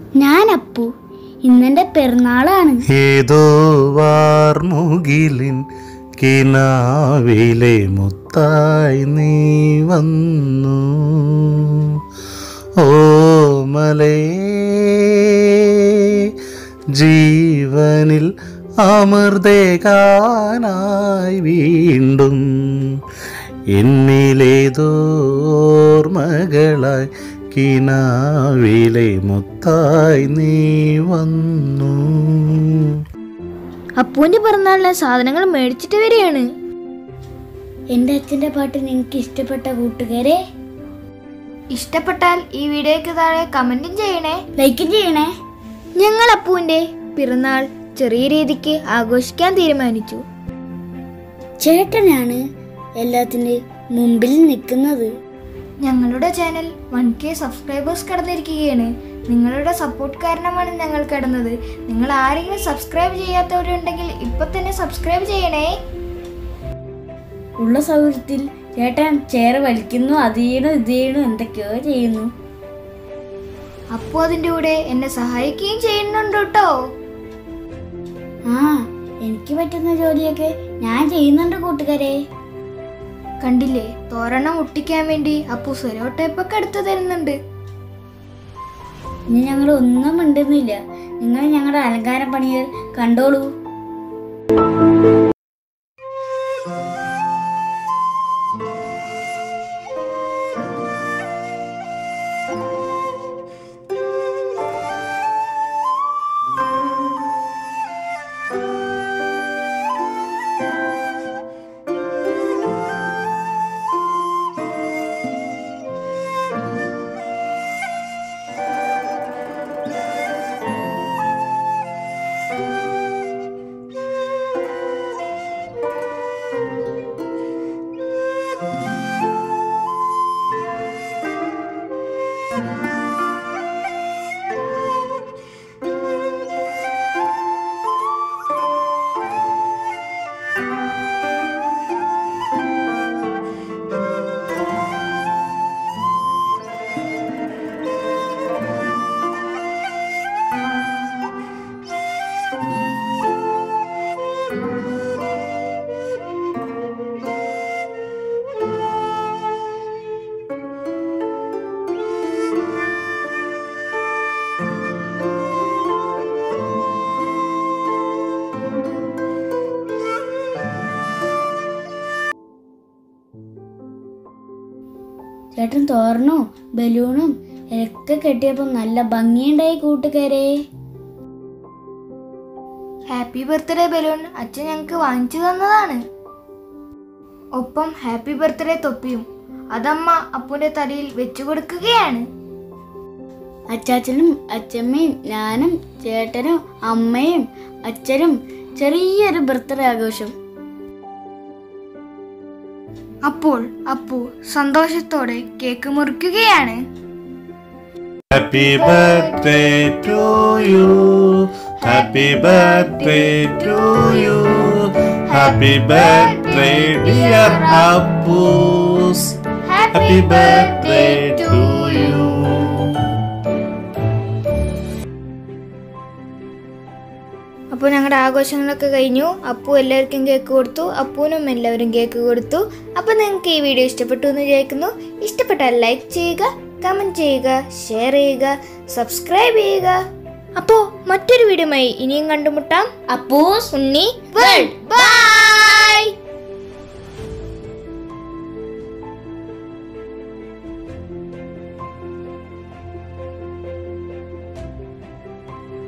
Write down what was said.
ഞാൻ അപ്പു ഇന്നെന്റെ പിറന്നാളാണ് ഏതോ വാർമുകിലിൻ കിനാവിലെ മുത്തായി നീ വന്നു ഓമലേ ജീവനിൽ അമൃതേകാനായി വീണ്ടും എന്നിലേതോർമകളായി കിനാവിലെ മുത്തായി നീ വന്നു അപ്പുവിന്റെ പിറന്നാളിന് സാധനങ്ങൾ മേടിച്ചിട്ട് വരികയാണ് എന്റെ അച്ഛന്റെ പാട്ട് നിങ്ങൾക്ക് ഇഷ്ടപ്പെട്ട കൂട്ടുകാരെ ഇഷ്ടപ്പെട്ടാൽ ഈ വീഡിയോയ്ക്ക് താഴെ കമന്റും ചെയ്യണേ ലൈക്ക് ചെയ്യണേ ഞങ്ങൾ അപ്പുവിന്റെ പിറന്നാൾ ചെറിയ രീതിക്ക് ആഘോഷിക്കാൻ തീരുമാനിച്ചു ചേട്ടനാണ് എല്ലാത്തിന്റെ മുമ്പിൽ നിൽക്കുന്നത് ഞങ്ങളുടെ ചാനൽ വൺ കെ സബ്സ്ക്രൈബേഴ്സ് കടന്നിരിക്കുകയാണ് നിങ്ങളുടെ സപ്പോർട്ട് കാരണമാണ് ഞങ്ങൾ കടന്നത് നിങ്ങൾ ആരെങ്കിലും സബ്സ്ക്രൈബ് ചെയ്യാത്തവരുണ്ടെങ്കിൽ ഇപ്പൊ തന്നെ സബ്സ്ക്രൈബ് ചെയ്യണേ ഉള്ള സൗകര്യത്തിൽ ചേട്ടൻ ചെയർ വലിക്കുന്നു അത് ചെയ്യണു ഇത് ചെയ്യണു എന്തൊക്കെയോ ചെയ്യുന്നു അപ്പു അതിൻ്റെ കൂടെ എന്നെ സഹായിക്കുകയും ചെയ്യുന്നുണ്ട് കേട്ടോ ആ എനിക്ക് പറ്റുന്ന ജോലിയൊക്കെ ഞാൻ ചെയ്യുന്നുണ്ട് കൂട്ടുകാരെ കണ്ടില്ലേ തോരണം ഒട്ടിക്കാൻ വേണ്ടി അപ്പു സെലോ ടൈപ്പൊക്കെ എടുത്തു തരുന്നുണ്ട് ഇനി ഞങ്ങൾ ഒന്നും മിണ്ടുന്നില്ല നിങ്ങൾ ഞങ്ങളുടെ അലങ്കാര പണികൾ കണ്ടോളൂ ചേട്ടൻ തോരണവും ബലൂണും ഒക്കെ കെട്ടിയപ്പോൾ നല്ല ഭംഗിയുണ്ടായി കൂട്ടുകാരെ ഹാപ്പി ബർത്ത്ഡേ ബലൂൺ അച്ഛൻ ഞങ്ങൾക്ക് വാങ്ങിച്ചു തന്നതാണ് ഒപ്പം ഹാപ്പി ബർത്ത്ഡേ തൊപ്പിയും അതമ്മ അപ്പുവിന്റെ തലയിൽ വെച്ചു കൊടുക്കുകയാണ് അച്ചാച്ചനും അച്ചമ്മയും ഞാനും ചേട്ടനും അമ്മയും അച്ഛനും ചെറിയൊരു ബർത്ത്ഡേ ആഘോഷം അപ്പോൾ അപ്പു സന്തോഷത്തോടെ കേക്ക് മുറിക്കുകയാണ് Happy birthday to you. Happy birthday to you. Happy birthday, dear Appus. Happy birthday to you. അപ്പോൾ ഞങ്ങളുടെ ആഘോഷങ്ങളൊക്കെ കഴിഞ്ഞു അപ്പു എല്ലാവർക്കും കേക്ക് കൊടുത്തു അപ്പുവിനും എല്ലാവരും കേക്ക് കൊടുത്തു അപ്പോൾ നിങ്ങൾക്ക് ഈ വീഡിയോ ഇഷ്ടപ്പെട്ടു എന്ന് വിചാരിക്കുന്നു ഇഷ്ടപ്പെട്ടാൽ ലൈക്ക് ചെയ്യുക കമൻറ്റ് ചെയ്യുക ഷെയർ ചെയ്യുക സബ്സ്ക്രൈബ് ചെയ്യുക അപ്പോൾ മറ്റൊരു വീഡിയോയുമായി ഇനിയും കണ്ടുമുട്ടാം അപ്പൂസ് ഉണ്ണി വേൾഡ് ബൈ